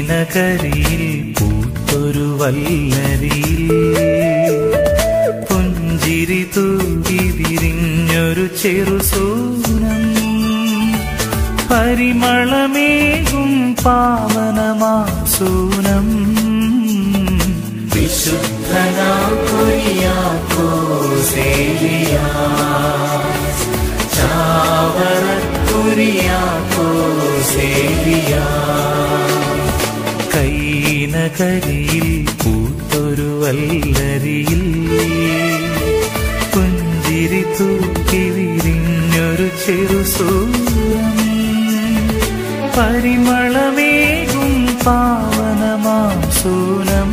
കൈനകരിയിൽ പൂത്തൊരു വല്ലരിയിൽ പുഞ്ചിരി തൂകി വിരിഞ്ഞൊരു ചെറുസൂനം പരിമളമേകും പാവനമാസൂനം വിശുദ്ധനാകുരിയാക്കോസേലിയ ചാവറക്കുരിയാക്കോസേലിയ കൈനകരിയിൽ പൂത്തൊരു വല്ലരിയിൽ പുഞ്ചിരി തൂക്കി വിരിഞ്ഞൊരു ചെറുസൂരം പരിമളമേകും പാവനമാം സൂനം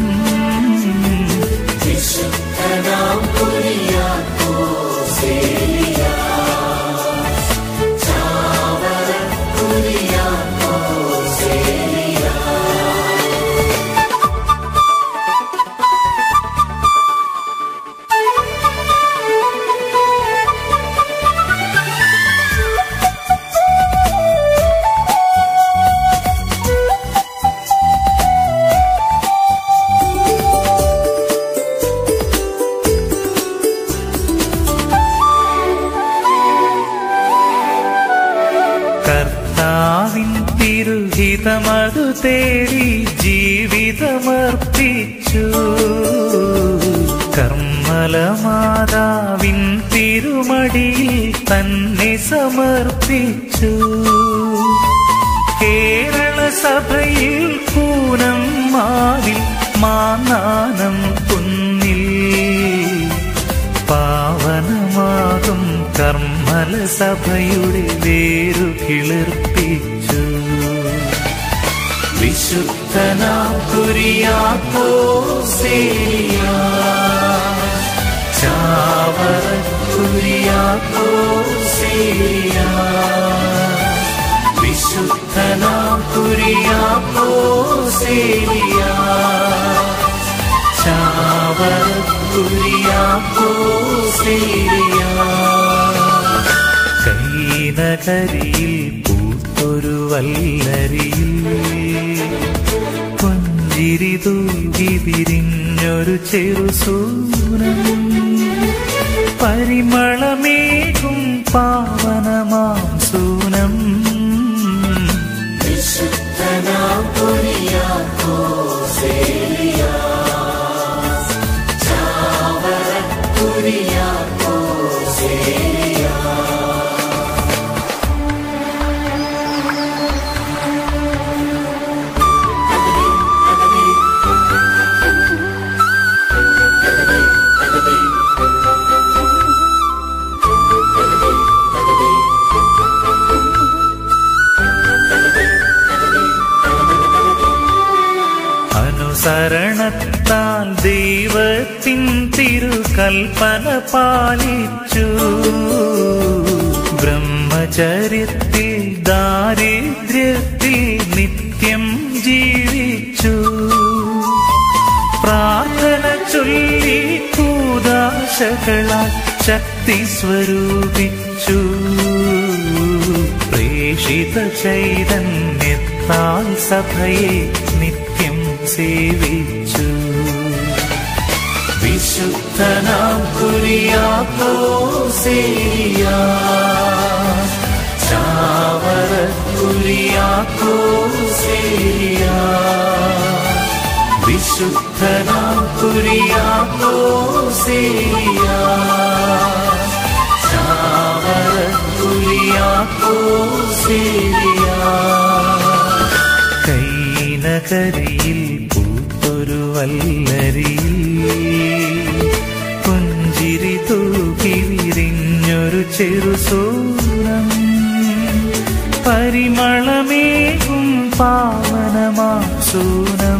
കർത്താവിൻ തിരുഹിതമതു തേടി ജീവിതമർപ്പിച്ചു കർമ്മലമാതാവിൻ തിരുമടിയിൽ തന്നെ സമർപ്പിച്ചു കേരള സഭയിൽ കൂനം മാവിൽ മാനാനം കുന്നിൽ പാവനമാകും കർമ്മല സഭയുടെ വേരു കിളിർപ്പിച്ചു വിശുദ്ധനാം കുരിയാക്കോ സേലിയ ചാവറ കുരിയാക്കോ സേലിയ വിശുദ്ധനാം കുരിയാക്കോ സേലിയ കൈനകരിയിൽ പൂത്തൊരു വല്ലരിയിൽ പുഞ്ചിരി തൂകി വിരിഞ്ഞൊരു ചെറുസൂനം പരിമളമേകും പാവനമാം സൂനം അനുസരണത്താൽ ദൈവത്തിൻ തിരുകൽപ്പന പാലിച്ചു ബ്രഹ്മചര്യത്തിൽ ദാരിദ്ര്യത്തിൽ നിത്യം ജീവിച്ചു പ്രാർത്ഥന ചൊല്ലി കൂതാശകളാൽ ശക്തി സ്വരൂപിച്ചു പ്രേഷിത ചൈതന്യത്താൽ സഭയെ നിത്യം സേവിച്ചു വിശുദ്ധനാം കുരിയാക്കോ സേലിയ ചാവറ കുരിയാക്കോ സേലിയ വിശുദ്ധനാം കുരിയാക്കോ സേലിയ ചാവറ കുരിയാക്കോ സേലിയ കൈനകരിയിൽ പൂത്തൊരു വല്ലരിയിൽ പുഞ്ചിരി തൂക്കി വിരിഞ്ഞൊരു ചെറുസൂരം പരിമളമേകും പാവനമാസൂനം